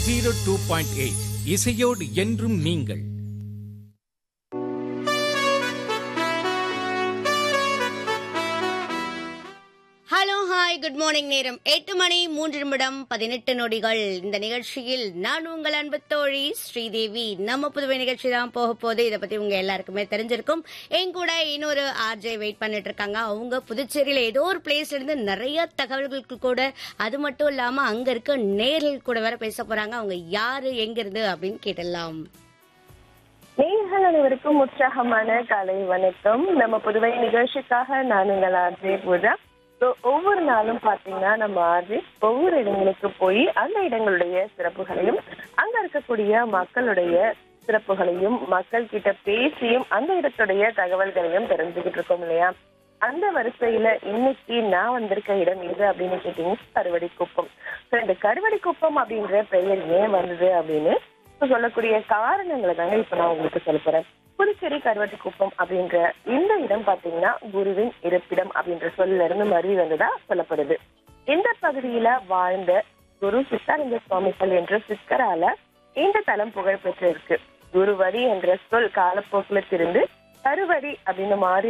zero two point eight இசையோடு என்றும் நீங்கள் ஹலோ ஹாய் குட் மார்னிங் நேரம் எட்டு மணி மூன்று நிமிடம் பதினெட்டு நொடிகள் இந்த நிகழ்ச்சியில் நான் உங்கள் அன்பு தோழி ஸ்ரீதேவி நம்ம புதுவை நிகழ்ச்சி தான் போக போகுது இதை பத்தி உங்க எல்லாருக்குமே தெரிஞ்சிருக்கும் என் கூட இன்னொரு ஆர்ஜே வெயிட் பண்ணிட்டு இருக்காங்க அவங்க புதுச்சேரியில ஏதோ ஒரு பிளேஸ்ல இருந்து நிறைய தகவல்களுக்கு கூட அது மட்டும் இல்லாம அங்க இருக்க நேரில் கூட வேற பேச போறாங்க அவங்க யாரு எங்க இருந்து அப்படின்னு கேட்டலாம் நேயர்கள் அனைவருக்கும் உற்சாகமான காலை வணக்கம் நம்ம புதுவை நிகழ்ச்சிக்காக நான் உங்கள் ஆர்ஜே பூஜா ஸோ ஒவ்வொரு நாளும் பார்த்தீங்கன்னா நம்ம ஆர்ஜே ஒவ்வொரு இடங்களுக்கு போய் அந்த இடங்களுடைய சிறப்புகளையும் அங்க இருக்கக்கூடிய மக்களுடைய சிறப்புகளையும் மக்கள் கிட்ட பேசியும் அந்த இடத்துடைய தகவல்களையும் தெரிஞ்சுக்கிட்டு இருக்கோம் இல்லையா அந்த வரிசையில இன்னைக்கு நான் வந்திருக்க இடம் எது அப்படின்னு கேட்டீங்கன்னா கருவடிக்குப்பம் ஸோ இந்த கருவடிக்குப்பம் அப்படின்ற பெயர் ஏன் வந்தது அப்படின்னு இப்ப சொல்லக்கூடிய காரணங்களை தாங்க இப்ப நான் உங்களுக்கு சொல்ல போறேன் புதுச்சேரி கருவட்டிக்குப்பம் அப்படின்ற இந்த இடம் பாத்தீங்கன்னா குருவின் இருப்பிடம் அப்படின்ற சொல்ல இருந்து மருவி வந்ததா சொல்லப்படுது இந்த பகுதியில வாழ்ந்த குரு சித்தானந்த சுவாமிகள் என்ற சித்தரால இந்த தலம் புகழ் பெற்று இருக்கு குருவடி என்ற சொல் காலப்போக்குல திருந்து கருவடி அப்படின்னு மாறி